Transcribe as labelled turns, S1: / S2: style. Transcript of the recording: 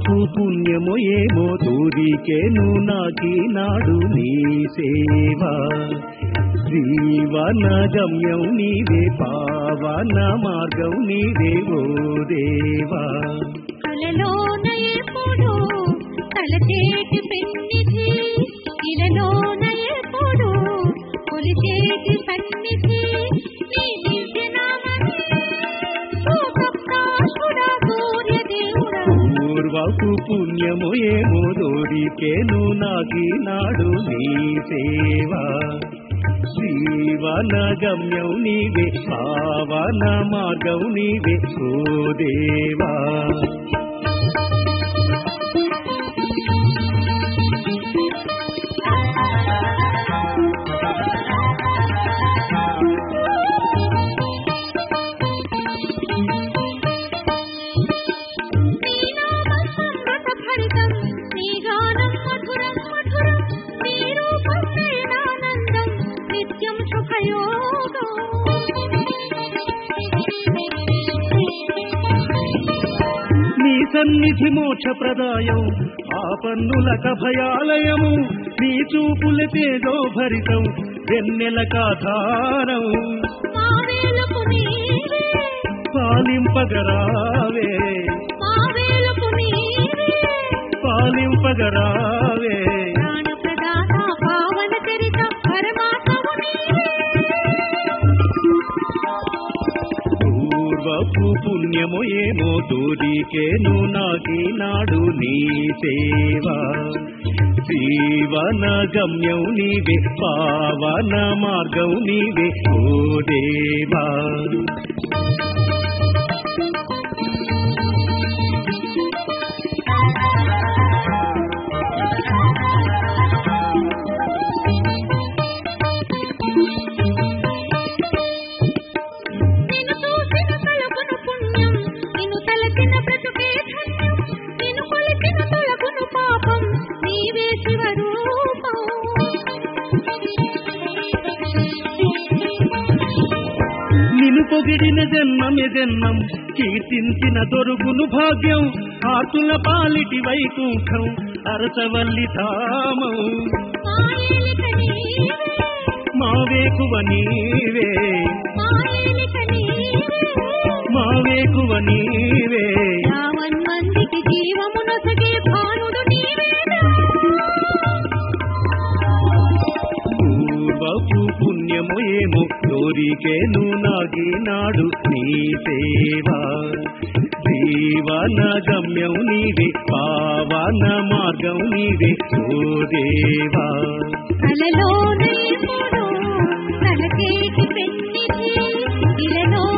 S1: పూర్వపు పుణ్యము ఏమో తూరికేను నాడు నీ సేవ జీవన గమ్యం నీవే పావన మార్గం నీవే ఓ దేవా
S2: కలలోన ఎప్పుడు తలచేటి పెన్నిధి ఇలలోన ఎప్పుడు కొలిచేటి సన్నిధి నీ దివ్య నామమే సూపప్తాశుడా సూర్యదేవుడా
S1: పూర్వపు పుణ్యము ఏమో దోరికేను నాడు నీ సేవ జీవన గమ్యం నీవే పావన మార్గం నీవే ఓ దేవా
S2: నీ నామం అమృతభరితం, నీ గానం మధురం మధురం, నీ రూపం వేదానందం, నిత్యం శుభయోగం.
S1: నీ సన్నిధి మోక్ష ప్రదాయం ఆ పన్నుల భయాలయము నీ చూపుల తేజో భరితం వెన్నెల కాధారం
S2: మా వేలుపు నీవే,
S1: పాలింపగరావే
S2: మా వేలుపు నీవే,
S1: పాలింపగరావే
S2: ప్రాణప్రదాత పావన చరిత పరమాత్మవు నీవే.
S1: పూర్వపు పుణ్యము ఏమో దూరికేను నాడు నీ సేవ జీవన గమ్యం నీవే పావన మార్గం నీవే ఓ దేవా
S2: నిన్ను చూసిన తలపును పుణ్యం నిన్ను తలచిన బ్రతుకే ధన్యం నిన్ను కొలిచిన తొలగును పాపం నీవే శివరూపం
S1: నిన్ను పొగిడిన జన్మమే జన్మం కీర్తించిన దొరుగును భాగ్యం ఆతుల పాలిటి వైకుంఠం అరసవల్లి ధామం
S2: మాయేలిక నీవే
S1: మా వేకువ నీవే
S2: మాయేలిక నీవే
S1: మా వేకువ నీవే
S2: యావన్ మందికి జీవమునొసగే భానుడు నీవేనా
S1: పూర్వపు పుణ్యము ఏమో కోరికేను నాడు నీ సేవ జీవన గమ్యం నీవే పావన మార్గం నీవే ఓ దేవా
S2: కలలోనే మూడు తలచేటి పెన్నిధి ఇలలో